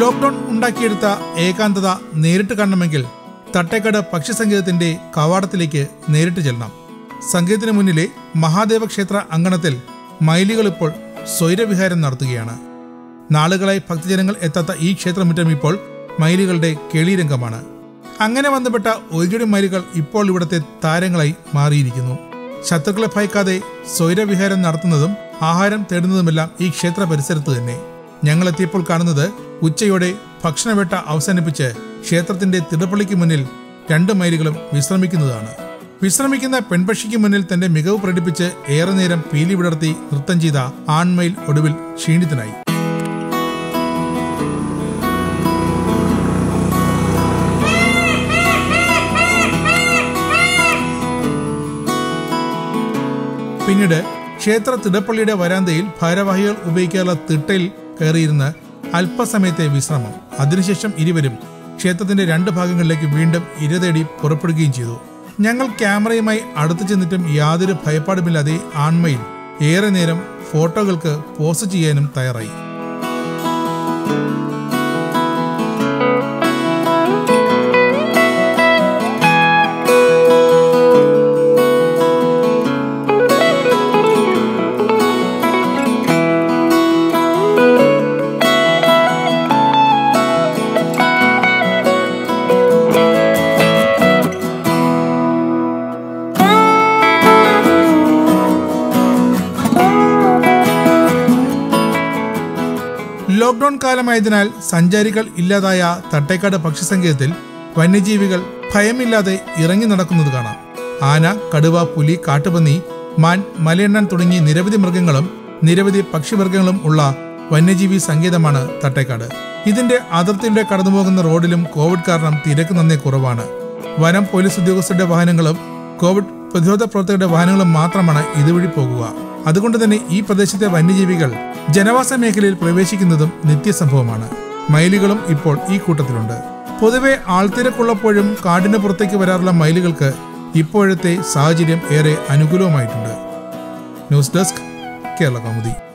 lockdown ഉണ്ടാക്കിയെടുത്ത ഏകാന്തത നേരിട്ട് കാണണമെങ്കിൽ തട്ടേക്കാട് പക്ഷി സങ്കേതത്തിന്റെ കവാടത്തിലേക്ക് നേരിട്ട് ചെല്ലണം സങ്കേതത്തിന് മുന്നിലെ മഹാദേവ ക്ഷേത്ര അങ്കണത്തിൽ മയിലുകൾ ഇപ്പോൾ സ്വൈരവിഹാരം നടത്തുകയാണ് നാളുകളായി ഭക്തജനങ്ങൾ എത്താത്ത ഈ ക്ഷേത്രമുറ്റം ഇപ്പോൾ മയിലുകളുടെ കേളിരംഗമാണ് അങ്ങനെ ബന്ധപ്പെട്ട ഒരു മയിലുകൾ ഇപ്പോൾ ഇവിടുത്തെ താരങ്ങളായി മാറിയിരിക്കുന്നു ശത്രുക്കളെ ഭയക്കാതെ സ്വൈരവിഹാരം നടത്തുന്നതും ആഹാരം തേടുന്നതുമെല്ലാം ഈ ക്ഷേത്ര പരിസരത്ത് തന്നെ ഞങ്ങൾ എത്തിയപ്പോൾ കാണുന്നത് ഉച്ചയോടെ ഭക്ഷണവേട്ട അവസാനിപ്പിച്ച് ക്ഷേത്രത്തിന്റെ തിടപ്പള്ളിക്ക് മുന്നിൽ രണ്ട് മയിലുകളും വിശ്രമിക്കുന്നതാണ് വിശ്രമിക്കുന്ന പെൺപക്ഷിക്ക് മുന്നിൽ തന്റെ മികവ് പ്രകടിപ്പിച്ച് ഏറെ നേരം പീലി വിടർത്തി നൃത്തം ചെയ്ത ആൺമയിൽ ഒടുവിൽ ക്ഷീണിതനായി പിന്നീട് ക്ഷേത്ര തിടപ്പള്ളിയുടെ വരാന്തയിൽ ഭാരവാഹികൾ ഉപയോഗിക്കാനുള്ള തിട്ടയിൽ കയറിയിരുന്ന് അല്പസമയത്തെ വിശ്രമം അതിനുശേഷം ഇരുവരും ക്ഷേത്രത്തിന്റെ രണ്ട് ഭാഗങ്ങളിലേക്ക് വീണ്ടും ഇരതേടി പുറപ്പെടുകയും ചെയ്തു ഞങ്ങൾ ക്യാമറയുമായി അടുത്തു ചെന്നിട്ടും യാതൊരു ഭയപ്പാടുമില്ലാതെ ആൺമയിൽ ഏറെ നേരം ഫോട്ടോകൾക്ക് പോസ്റ്റ് ചെയ്യാനും തയ്യാറായി ലോക്ക്ഡൌൺ കാലമായതിനാൽ സഞ്ചാരികൾ ഇല്ലാതായ തട്ടേക്കാട് പക്ഷിസങ്കേതത്തിൽ വന്യജീവികൾ ഭയമില്ലാതെ ഇറങ്ങി നടക്കുന്നത് കാണാം ആന കടുവ പുലി കാട്ടുപന്നി മാൻ മലയെണ്ണൻ തുടങ്ങി നിരവധി മൃഗങ്ങളും നിരവധി പക്ഷിവർഗങ്ങളും ഉള്ള വന്യജീവി സങ്കേതമാണ് തട്ടേക്കാട് ഇതിന്റെ അതിർത്തിയുടെ കടന്നുപോകുന്ന റോഡിലും കോവിഡ് കാരണം തിരക്ക് നന്നേ കുറവാണ് വനം പോലീസ് ഉദ്യോഗസ്ഥരുടെ വാഹനങ്ങളും കോവിഡ് പ്രതിരോധ പ്രവർത്തകരുടെ വാഹനങ്ങളും മാത്രമാണ് ഇതുവഴി പോകുക അതുകൊണ്ട് തന്നെ ഈ പ്രദേശത്തെ വന്യജീവികൾ ജനവാസ മേഖലയിൽ പ്രവേശിക്കുന്നതും നിത്യസംഭവമാണ് മയിലുകളും ഇപ്പോൾ ഈ കൂട്ടത്തിലുണ്ട് പൊതുവെ ആൾത്തിരക്കുള്ളപ്പോഴും കാടിന് പുറത്തേക്ക് വരാറുള്ള മയിലുകൾക്ക് ഇപ്പോഴത്തെ സാഹചര്യം ഏറെ അനുകൂലമായിട്ടുണ്ട് ന്യൂസ് ഡെസ്ക് കേരള കൗമുദി